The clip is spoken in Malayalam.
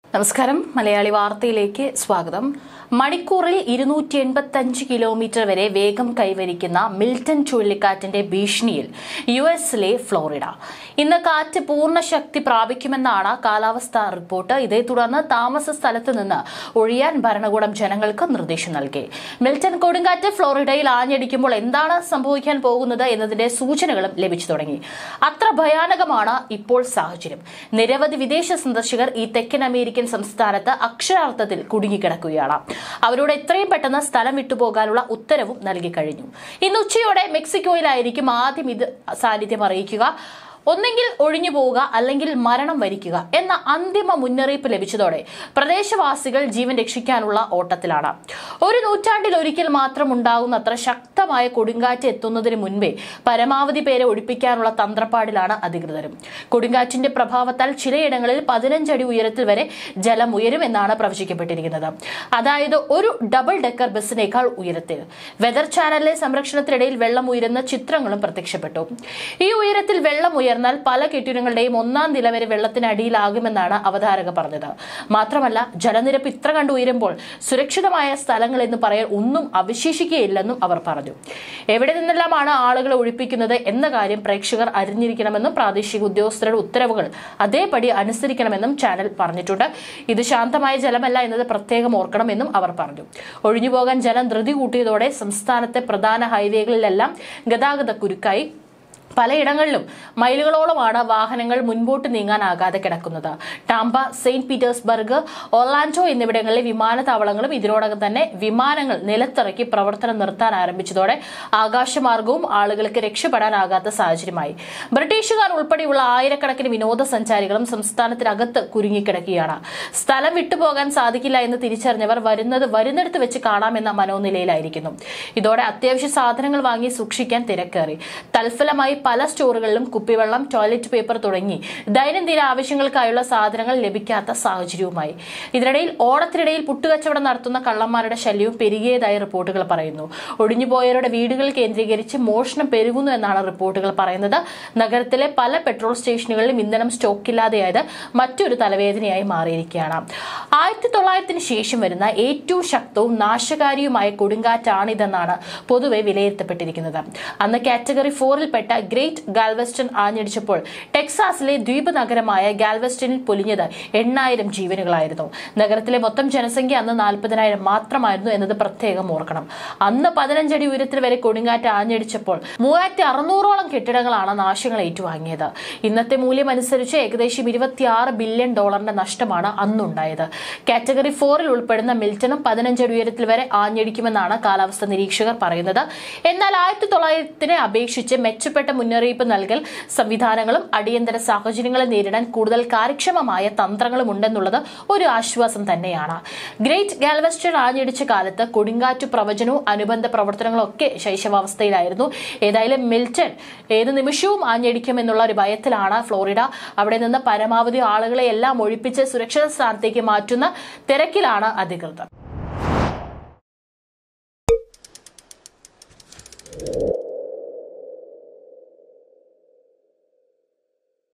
നമസ്കാരം മലയാളി വാർത്തയിലേക്ക് സ്വാഗതം മണിക്കൂറിൽ ഇരുന്നൂറ്റി എൺപത്തഞ്ച് കിലോമീറ്റർ വരെ വേഗം കൈവരിക്കുന്ന മിൽട്ടൺ ചുഴലിക്കാറ്റിന്റെ ഭീഷണിയിൽ യു എസിലെ ഫ്ലോറിഡ ഇന്ന് കാറ്റ് പൂർണ്ണ ശക്തി പ്രാപിക്കുമെന്നാണ് കാലാവസ്ഥാ റിപ്പോർട്ട് ഇതേ തുടർന്ന് താമസ സ്ഥലത്ത് നിന്ന് ഒഴിയാൻ ഭരണകൂടം ജനങ്ങൾക്ക് നിർദ്ദേശം നൽകി മിൽട്ടൺ കൊടുങ്കാറ്റ് ഫ്ലോറിഡയിൽ ആഞ്ഞടിക്കുമ്പോൾ എന്താണ് സംഭവിക്കാൻ പോകുന്നത് എന്നതിന്റെ സൂചനകളും ലഭിച്ചു തുടങ്ങി അത്ര ഭയാനകമാണ് ഇപ്പോൾ സാഹചര്യം നിരവധി വിദേശ സന്ദർശകർ ഈ തെക്കൻ അമേരിക്കൻ സംസ്ഥാനത്ത് അക്ഷരാർത്ഥത്തിൽ കുടുങ്ങിക്കിടക്കുകയാണ് അവരോട് എത്രയും പെട്ടെന്ന് സ്ഥലം വിട്ടുപോകാനുള്ള ഉത്തരവും നൽകി കഴിഞ്ഞു ഇന്ന് ഉച്ചയോടെ മെക്സിക്കോയിലായിരിക്കും ആദ്യം ഇത് സാന്നിധ്യം അറിയിക്കുക ഒന്നെങ്കിൽ ഒഴിഞ്ഞു പോവുക അല്ലെങ്കിൽ മരണം വരിക്കുക എന്ന അന്തിമ മുന്നറിയിപ്പ് ലഭിച്ചതോടെ പ്രദേശവാസികൾ ജീവൻ രക്ഷിക്കാനുള്ള ഓട്ടത്തിലാണ് ഒരു നൂറ്റാണ്ടിൽ ഒരിക്കൽ മാത്രം ഉണ്ടാകുന്ന അത്ര ശക്തമായ കൊടുങ്കാറ്റ് എത്തുന്നതിന് മുൻപേ പരമാവധി പേരെ ഒഴിപ്പിക്കാനുള്ള തന്ത്രപ്പാടിലാണ് അധികൃതരും കൊടുങ്കാറ്റിന്റെ പ്രഭാവത്താൽ ചിലയിടങ്ങളിൽ പതിനഞ്ചടി ഉയരത്തിൽ വരെ ജലം ഉയരുമെന്നാണ് പ്രവചിക്കപ്പെട്ടിരിക്കുന്നത് അതായത് ഒരു ഡബിൾ ഡെക്കർ ബസ്സിനേക്കാൾ ഉയരത്തിൽ വെതർ ചാനലിലെ സംരക്ഷണത്തിനിടയിൽ വെള്ളം ഉയരുന്ന ചിത്രങ്ങളും പ്രത്യക്ഷപ്പെട്ടു ഈ ഉയരത്തിൽ വെള്ളം ഉയർന്നാൽ പല കെട്ടിടങ്ങളുടെയും ഒന്നാം നില വരെ വെള്ളത്തിനടിയിലാകുമെന്നാണ് അവതാരക പറഞ്ഞത് മാത്രമല്ല ജലനിരപ്പ് ഇത്ര കണ്ട് ഉയരുമ്പോൾ സുരക്ഷിതമായ സ്ഥലങ്ങൾ എന്ന് പറയാൻ ഒന്നും അവശേഷിക്കുകയില്ലെന്നും അവർ പറഞ്ഞു എവിടെ നിന്നെല്ലാമാണ് ആളുകളെ ഒഴിപ്പിക്കുന്നത് എന്ന കാര്യം പ്രേക്ഷകർ അറിഞ്ഞിരിക്കണമെന്നും പ്രാദേശിക ഉദ്യോഗസ്ഥരുടെ ഉത്തരവുകൾ അതേപടി അനുസരിക്കണമെന്നും ചാനൽ പറഞ്ഞിട്ടുണ്ട് ഇത് ശാന്തമായ ജലമല്ല എന്നത് പ്രത്യേകം ഓർക്കണമെന്നും അവർ പറഞ്ഞു ഒഴിഞ്ഞുപോകാൻ ജലം ധൃതി കൂട്ടിയതോടെ സംസ്ഥാനത്തെ പ്രധാന ഹൈവേകളിലെല്ലാം ഗതാഗത കുരുക്കായി പലയിടങ്ങളിലും മൈലുകളോളമാണ് വാഹനങ്ങൾ മുൻപോട്ട് നീങ്ങാനാകാതെ കിടക്കുന്നത് ടാമ്പ സെയിന്റ് പീറ്റേഴ്സ്ബർഗ് ഒർലാൻഡോ എന്നിവിടങ്ങളിലെ വിമാനത്താവളങ്ങളും ഇതിനോടകം തന്നെ വിമാനങ്ങൾ നിലത്തിറക്കി പ്രവർത്തനം നിർത്താൻ ആരംഭിച്ചതോടെ ആകാശമാർഗവും ആളുകൾക്ക് രക്ഷപ്പെടാനാകാത്ത സാഹചര്യമായി ബ്രിട്ടീഷുകാർ ഉൾപ്പെടെയുള്ള ആയിരക്കണക്കിന് വിനോദസഞ്ചാരികളും സംസ്ഥാനത്തിനകത്ത് കുരുങ്ങിക്കിടക്കുകയാണ് സ്ഥലം വിട്ടുപോകാൻ സാധിക്കില്ല എന്ന് തിരിച്ചറിഞ്ഞവർ വരുന്നത് വരുന്നിടത്ത് വെച്ച് കാണാമെന്ന മനോനിലയിലായിരിക്കുന്നു ഇതോടെ അത്യാവശ്യ സാധനങ്ങൾ വാങ്ങി സൂക്ഷിക്കാൻ തിരക്കേറി തൽഫലമായി പല സ്റ്റോറുകളിലും കുപ്പിവെള്ളം ടോയ്ലറ്റ് പേപ്പർ തുടങ്ങി ദൈനംദിന ആവശ്യങ്ങൾക്കായുള്ള സാധനങ്ങൾ ലഭിക്കാത്ത സാഹചര്യവുമായി ഇതിനിടയിൽ ഓണത്തിനിടയിൽ പുട്ടുകച്ചവടം നടത്തുന്ന കള്ളന്മാരുടെ ശല്യവും പെരുകിയതായി റിപ്പോർട്ടുകൾ പറയുന്നു ഒഴിഞ്ഞുപോയവരുടെ വീടുകൾ കേന്ദ്രീകരിച്ച് മോഷണം പെരുകുന്നു എന്നാണ് റിപ്പോർട്ടുകൾ പറയുന്നത് നഗരത്തിലെ പല പെട്രോൾ സ്റ്റേഷനുകളിലും ഇന്ധനം സ്റ്റോക്കില്ലാതെയായത് മറ്റൊരു തലവേദനയായി മാറിയിരിക്കുകയാണ് ആയിരത്തി തൊള്ളായിരത്തിന് ശേഷം വരുന്ന ഏറ്റവും ശക്തവും നാശകാരിയുമായ കൊടുങ്കാറ്റാണിതെന്നാണ് പൊതുവെ വിലയിരുത്തപ്പെട്ടിരിക്കുന്നത് അന്ന് കാറ്റഗറി ഫോറിൽപ്പെട്ട ഗ്രേറ്റ് ഗാൽവെസ്റ്റൺ ആഞ്ഞടിച്ചപ്പോൾ ടെക്സാസിലെ ദ്വീപ് നഗരമായ ഗാൽവെസ്റ്റണിൽ പൊലിഞ്ഞത് എണ്ണായിരം ജീവനുകളായിരുന്നു നഗരത്തിലെ മൊത്തം ജനസംഖ്യ അന്ന് നാൽപ്പതിനായിരം മാത്രമായിരുന്നു എന്നത് പ്രത്യേകം ഓർക്കണം അന്ന് പതിനഞ്ചടി ഉയരത്തിൽ വരെ കൊടുങ്കാറ്റ് ആഞ്ഞടിച്ചപ്പോൾ മൂവായിരത്തി അറുന്നൂറോളം കെട്ടിടങ്ങളാണ് നാശങ്ങൾ ഏറ്റുവാങ്ങിയത് ഇന്നത്തെ മൂല്യം അനുസരിച്ച് ഏകദേശം ഇരുപത്തിയാറ് ബില്യൺ ഡോളറിന്റെ നഷ്ടമാണ് അന്നുണ്ടായത് കാറ്റഗറി ഫോറിൽ ഉൾപ്പെടുന്ന മിൽട്ടണും പതിനഞ്ചടി ഉയരത്തിൽ വരെ ആഞ്ഞടിക്കുമെന്നാണ് കാലാവസ്ഥ നിരീക്ഷകർ പറയുന്നത് എന്നാൽ ആയിരത്തി തൊള്ളായിരത്തിനെ അപേക്ഷിച്ച് മെച്ചപ്പെട്ട മുന്നറിയിപ്പ് നൽകൽ സംവിധാനങ്ങളും അടിയന്തര സാഹചര്യങ്ങളെ നേരിടാൻ കൂടുതൽ കാര്യക്ഷമമായ തന്ത്രങ്ങളും ഉണ്ടെന്നുള്ളത് ഒരു ആശ്വാസം തന്നെയാണ് ഗ്രേറ്റ് ഗാൽവെസ്റ്റർ ആഞ്ഞടിച്ച കാലത്ത് കൊടുങ്കാറ്റ് പ്രവചനവും അനുബന്ധ പ്രവർത്തനങ്ങളും ഒക്കെ ശൈശവാവസ്ഥയിലായിരുന്നു ഏതായാലും മിൽട്ടൺ ഏത് നിമിഷവും ആഞ്ഞടിക്കുമെന്നുള്ള ഒരു ഭയത്തിലാണ് ഫ്ലോറിഡ അവിടെ നിന്ന് പരമാവധി ആളുകളെ എല്ലാം ഒഴിപ്പിച്ച് സുരക്ഷിത സ്ഥാനത്തേക്ക് മാറ്റുന്ന തിരക്കിലാണ് അധികൃതർ